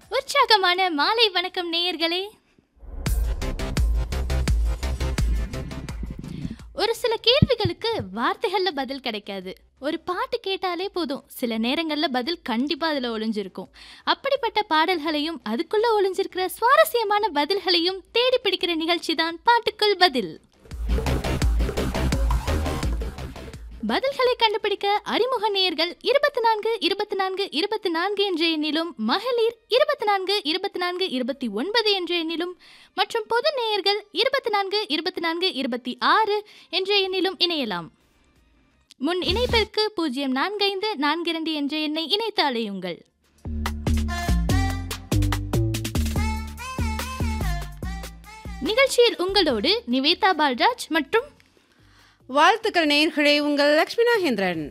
உற்சாகமான மாலை வணக்கம் நேயர்களே ஒரு சில கேள்விகளுக்கு வார்த்தைகள்ல பதில் கிடைக்காது ஒரு பாட்டு கேட்டாலே போதும் சில நேரங்கள்ல பதில் கண்டிப்பா அதுல ஒளிஞ்சிருக்கும் அப்படிப்பட்ட பாடல்களையும் அதுக்குள்ள ஒளிஞ்சிருக்கிற சுவாரஸ்யமான பதில்களையும் தேடி பிடிக்கிற நிகழ்ச்சி தான் பாட்டுக்குள் பதில் பதில்களை கண்டுபிடிக்க அறிமுக நேயர்கள் இருபத்தி நான்கு இருபத்தி நான்கு இருபத்தி நான்கு என்ற எண்ணிலும் மகளிர் இருபத்தி நான்கு இருபத்தி நான்கு இருபத்தி ஒன்பது என்ற எண்ணிலும் மற்றும் பொது நேயர்கள் இருபத்தி நான்கு இருபத்தி நான்கு இருபத்தி ஆறு என்ற எண்ணிலும் இணையலாம் முன் இணைப்பிற்கு பூஜ்ஜியம் நான்கு ஐந்து நான்கு இரண்டு என்ற எண்ணை இணைத்து அழையுங்கள் நிகழ்ச்சியில் உங்களோடு நிவேதா பால்ராஜ் மற்றும் வாழ்த்துக்கள் நேயர்களே உங்கள் லக்ஷ்மி நாகேந்திரன்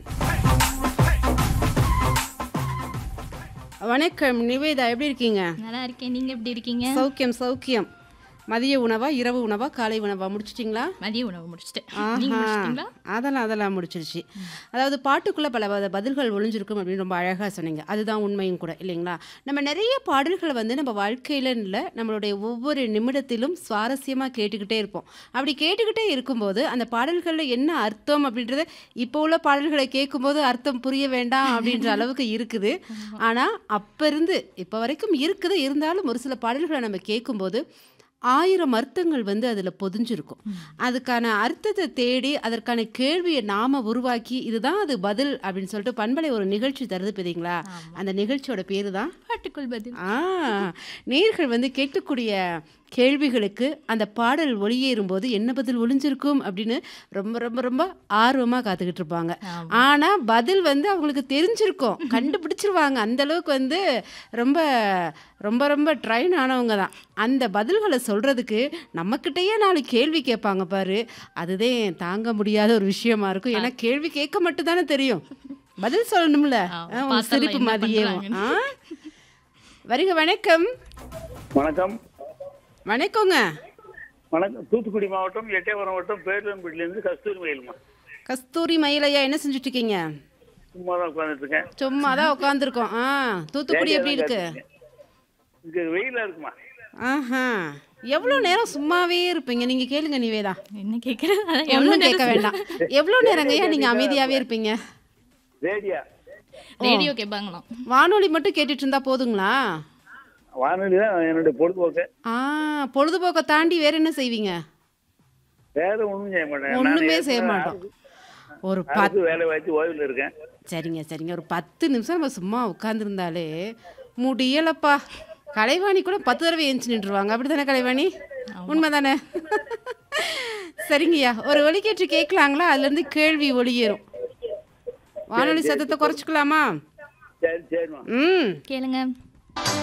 வணக்கம் நிவேதா எப்படி இருக்கீங்க நல்லா இருக்கேன் நீங்க எப்படி இருக்கீங்க சௌக்கியம் சௌக்கியம் மதிய உணவா இரவு உணவா காலை உணவா முடிச்சிட்டிங்களா மதிய உணவு முடிச்சிட்டேன் நீங்க ஆஹா. முடிச்சிட்டீங்களா அதெல்லாம் அதெல்லாம் முடிச்சிருச்சு அதாவது பாட்டுக்குள்ள பல பல பதில்கள் ஒளிஞ்சிருக்கும் அப்படின்னு ரொம்ப அழகாக சொன்னீங்க அதுதான் உண்மையும் கூட இல்லைங்களா நம்ம நிறைய பாடல்களை வந்து நம்ம வாழ்க்கையில இல்லை நம்மளுடைய ஒவ்வொரு நிமிடத்திலும் சுவாரஸ்யமாக கேட்டுக்கிட்டே இருப்போம் அப்படி கேட்டுக்கிட்டே இருக்கும்போது அந்த பாடல்களில் என்ன அர்த்தம் அப்படின்றத இப்போ உள்ள பாடல்களை கேட்கும்போது அர்த்தம் புரிய வேண்டாம் அப்படின்ற அளவுக்கு இருக்குது ஆனால் அப்போ இருந்து இப்போ வரைக்கும் இருக்குது இருந்தாலும் ஒரு சில பாடல்களை நம்ம கேட்கும்போது ஆயிரம் அர்த்தங்கள் வந்து அதில் பொதிஞ்சிருக்கும் அதுக்கான அர்த்தத்தை தேடி அதற்கான கேள்வியை நாம உருவாக்கி இதுதான் அது பதில் அப்படின்னு சொல்லிட்டு பண்பலை ஒரு நிகழ்ச்சி தருது பார்த்தீங்களா அந்த நிகழ்ச்சியோட பேரு தான் பாட்டுக்குள் பதில் ஆ நேர்கள் வந்து கேட்கக்கூடிய கேள்விகளுக்கு அந்த பாடல் ஒளியேறும்போது என்ன பதில் ஒளிஞ்சிருக்கும் அப்படின்னு ரொம்ப ரொம்ப ரொம்ப ஆர்வமாக காத்துக்கிட்டு இருப்பாங்க ஆனால் பதில் வந்து அவங்களுக்கு தெரிஞ்சிருக்கும் கண்டுபிடிச்சிருவாங்க அந்த அளவுக்கு வந்து ரொம்ப ரொம்ப ரொம்ப ட்ரைன் ஆனவங்க தான் அந்த பதில்களை சொல்கிறதுக்கு நம்மக்கிட்டேயே நாலு கேள்வி கேட்பாங்க பாரு அதுதான் தாங்க முடியாத ஒரு விஷயமா இருக்கும் ஏன்னா கேள்வி கேட்க மட்டும் தானே தெரியும் பதில் சொல்லணும்ல ஆ, ஆ, உன் பார்த்தரலாம் சிரிப்பு என்ன மதியம் பண்றாங்கன்னு. ஆ வருக வணக்கம் வணக்கம் வணக்கங்க வணக்கம் தூத்துக்குடி மாவட்டம் எட்டயபுரம் மாவட்டம் பேர்லம்பட்டிலேருந்து கஸ்தூரி மயிலுமா கஸ்தூரி மயிலையா என்ன செஞ்சுட்டு இருக்கீங்க சும்மா தான் உட்காந்துட்டு இருக்கேன் சும்மா தான் உட்காந்துருக்கோம் ஆ தூத்துக்குடி எப்படி இருக்கு இங்கே வெயிலாக இருக்குமா ஆஹா எவ்வளோ நேரம் சும்மாவே இருப்பீங்க நீங்க கேளுங்க நிவேதா என்ன கேக்குறது அதான் எவ்வளவு ஒன்றும் கேட்க நேரம் வேண்டாம் எவ்வளோ நேரங்கய்யா நீங்க அமைதியாவே இருப்பீங்க ரேடியா ரேடியோ கேட்பாங்களாம் வானொலி மட்டும் கேட்டுட்டு இருந்தா போதுங்களா வானொலி தான் என்னுடைய பொழுதுபோக்கு ஆ பொழுதுபோக்கை தாண்டி வேற என்ன செய்வீங்க வேற ஒன்றும் செய்ய மாட்டேன் நான் ஒண்ணுமே செய்ய ஏற்கனவே மாட்டோம் ஒரு பத் அரசு வேலை வாய்ச்சி ஓய்வில் இருக்கேன் சரிங்க சரிங்க ஒரு பத்து நிமிஷம் நம்ம சும்மா உட்காந்துருந்தாலே முடியலப்பா கலைவாணி கூட பத்து தடவை ஏஞ்சி நின்றுவாங்க அப்படி தானே கலைவாணி உண்மைதானே சரிங்கய்யா ஒரு ஒலிக்கேற்று கேட்கலாங்களா அதுலேருந்து கேள்வி ஒளியேறும் வானொலி சத்தத்தை குறைச்சிக்கலாமா சரி சரிம்மா ம் கேளுங்க